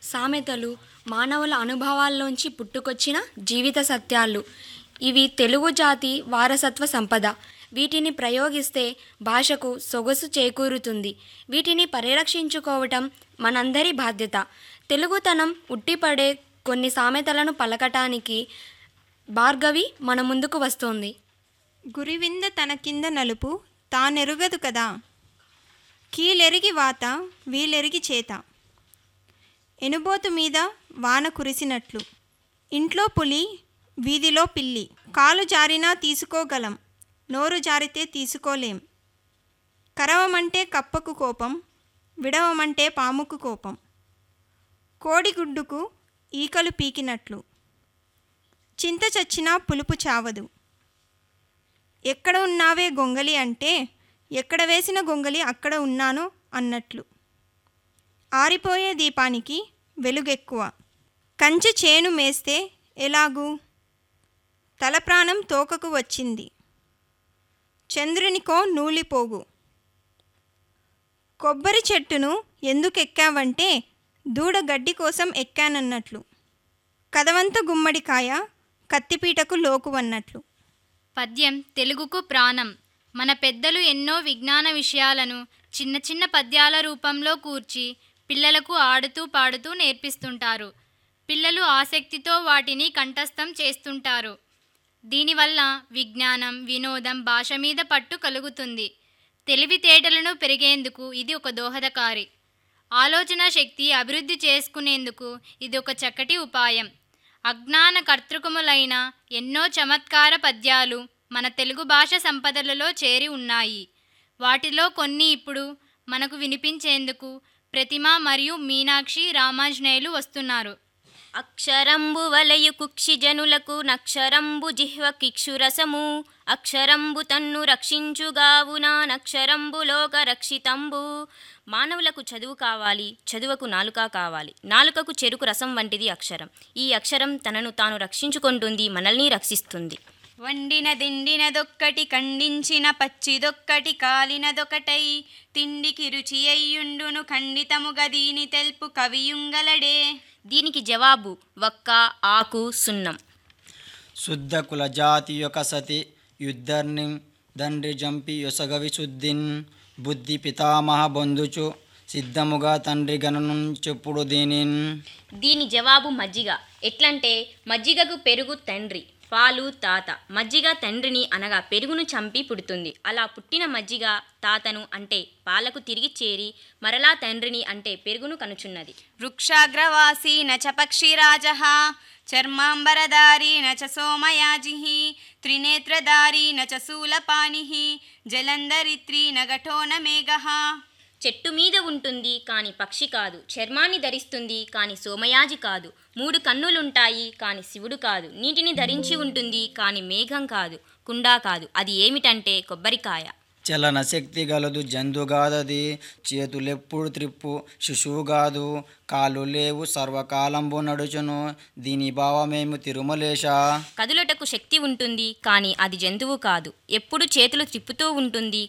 సామెతలు మానవుల అనుభవాల్లోంచి పుట్టుకొచ్చిన జీవిత సత్యాలు ఇవి తెలుగు జాతి వారసత్వ సంపద వీటిని ప్రయోగిస్తే భాషకు సొగసు చేకూరుతుంది వీటిని పరిరక్షించుకోవటం మనందరి బాధ్యత తెలుగుతనం ఉట్టిపడే కొన్ని సామెతలను పలకటానికి భార్గవి మన ముందుకు వస్తోంది గురివింద తన కింద నలుపు తానెరుగదు కదా కీలెరిగి వాత వీలెరిగి చేత ఎనుబోతు మీద వాన కురిసినట్లు ఇంట్లో పులి వీధిలో పిల్లి కాలు జారినా తీసుకోగలం నోరు జారితే తీసుకోలేం కరవమంటే కప్పకు కోపం విడవమంటే పాముకు కోపం కోడిగుడ్డుకు ఈకలు పీకినట్లు చింత చచ్చినా పులుపు చావదు ఎక్కడ ఉన్నావే గొంగలి అంటే ఎక్కడ వేసిన గొంగలి అక్కడ ఉన్నాను అన్నట్లు ఆరిపోయే దీపానికి వెలుగెక్కువ కంచె చేను మేస్తే ఎలాగూ తల ప్రాణం తోకకు వచ్చింది చంద్రునికో నూలిపోగు కొబ్బరి చెట్టును ఎందుకు ఎక్కావంటే దూడ గడ్డి కోసం ఎక్కానన్నట్లు కదవంత గుమ్మడికాయ కత్తిపీటకు లోకువన్నట్లు పద్యం తెలుగుకు ప్రాణం మన పెద్దలు ఎన్నో విజ్ఞాన విషయాలను చిన్న చిన్న పద్యాల రూపంలో కూర్చి పిల్లలకు ఆడుతూ పాడుతూ నేర్పిస్తుంటారు పిల్లలు ఆసక్తితో వాటిని కంఠస్థం చేస్తుంటారు దీనివల్ల విజ్ఞానం వినోదం భాష మీద పట్టు కలుగుతుంది తెలివితేటలను పెరిగేందుకు ఇది ఒక దోహదకారి ఆలోచన శక్తి అభివృద్ధి చేసుకునేందుకు ఇది ఒక చక్కటి ఉపాయం అజ్ఞాన కర్తృకములైన ఎన్నో చమత్కార పద్యాలు మన తెలుగు భాష సంపదలలో చేరి ఉన్నాయి వాటిలో కొన్ని ఇప్పుడు మనకు వినిపించేందుకు ప్రతిమ మరియు మీనాక్షి రామాంజనేయులు వస్తున్నారు అక్షరంబు వలయు కుక్షి జనులకు నక్షరంబు జిహ్వ కిక్షురసము అక్షరంబు తన్ను రక్షించుగావునా నక్షరంబు లోక రక్షితంబు మానవులకు చదువు కావాలి చదువుకు నాలుక కావాలి నాలుకకు చెరుకు రసం వంటిది అక్షరం ఈ అక్షరం తనను తాను రక్షించుకుంటుంది మనల్ని రక్షిస్తుంది వండిన దిండినదొక్కటి ఖండించిన పచ్చిదొక్కటి కాలినదొకటై తిండికి రుచి అయ్యుండును ఖండితముగా దీని తెల్పు కవియుంగలడే దీనికి జవాబు వక్క ఆకు సున్నం శుద్ధ కుల జాతి యొక్క సతి యుద్ధర్ని దండ్రి జంపి యొసగవి శుద్ధిన్ బుద్ధి పితామహ బొందుచు సిద్ధముగా తండ్రి గణను చెప్పుడు దీనిన్ దీని జవాబు మజ్జిగ ఎట్లంటే మజ్జిగకు పెరుగు తండ్రి పాలు తాత మజ్జిగ తండ్రిని అనగా పెరుగును చంపి పుడుతుంది అలా పుట్టిన మజ్జిగ తాతను అంటే పాలకు తిరిగి చేరి మరలా తండ్రిని అంటే పెరుగును కనుచున్నది వృక్షాగ్రవాసీ నచ పక్షిరాజ చర్మాంబరధారీ నచ సోమయాజి త్రినేత్రధారీ నచ శూలపాణి జలంధరిత్రీ నఘటో న మేఘ చెట్టు మీద ఉంటుంది కాని పక్షి కాదు చర్మాన్ని ధరిస్తుంది కాని సోమయాజి కాదు మూడు కన్నులుంటాయి కాని శివుడు కాదు నీటిని ధరించి ఉంటుంది కాని మేఘం కాదు కుండా కాదు అది ఏమిటంటే కొబ్బరికాయ చలన శక్తి గలదు జంతుగాదది చేతులెప్పుడు త్రిప్పు శిశువు కాదు కాళ్ళు లేవు సర్వకాలంబు నడుచును దీని భావమేమి తిరుమలేశ కదులటకు శక్తి ఉంటుంది కానీ అది జంతువు కాదు ఎప్పుడు చేతులు తిప్పుతూ ఉంటుంది